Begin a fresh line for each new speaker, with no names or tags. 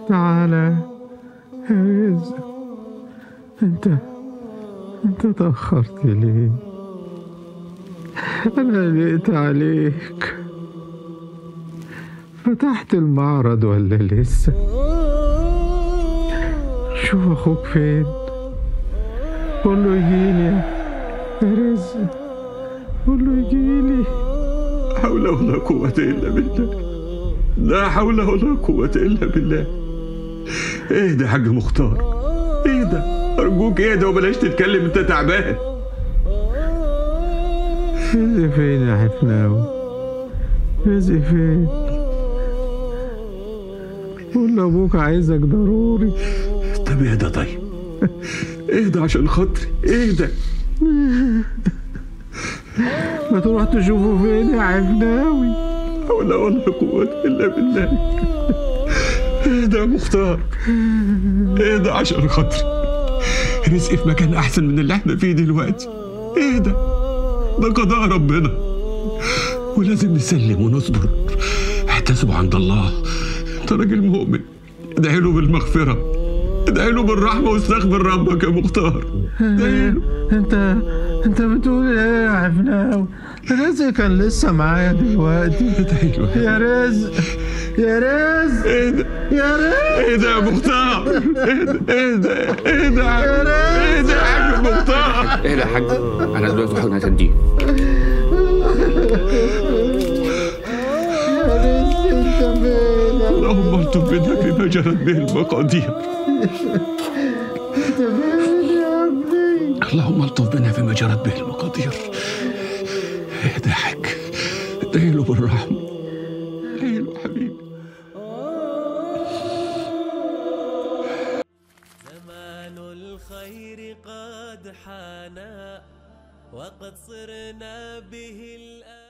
تعالى يا رزق انت انت تأخرت ليه انا قلقت عليك فتحت المعرض ولا لسه شوف اخوك فين قول له يجيلي يا رزق قول له يجيلي
حول ولا قوة إلا بالله لا حول ولا قوة إلا بالله اهدى يا حاج مختار اهدى أرجوك اهدى وبلاش تتكلم أنت تعبان
رزق فين يا حفناوي رزق فين قول لابوك عايزك ضروري
طب اهدى طيب اهدى عشان خاطري اهدى
ما تروح تشوفه فين يا حفناوي
حول ولا قوة إلا بالله اهدى يا مختار اهدى عشان خاطري رزقي في مكان أحسن من اللي احنا فيه دلوقتي اهدى ده قضاء ربنا ولازم نسلم ونصبر احتسبوا عند الله انت راجل مؤمن ادعي له بالمغفرة ادعي له بالرحمة واستغفر ربك يا مختار ادعي له
انت انت بتقول ايه يا حفناوي رزق كان لسه معايا دلوقتي
ادعي له
يا رزق يا رزق
اهدى
يا رزق
اهدى يا مختار اهدى اهدى اهدى اهدى يا حاج مختار
اهدى يا حاج انا دلوقتي حضن هتديه
يا رزق انت فين يا
اللهم الطف بنا بما جرت به المقادير
انت فين يا ابني
اللهم الطف بنا بما جرت به المقادير اهدى يا حاج ادعي له بالرحمة ادعي له يا حبيبي
زمان الخير قد حانا وقد صرنا به الآن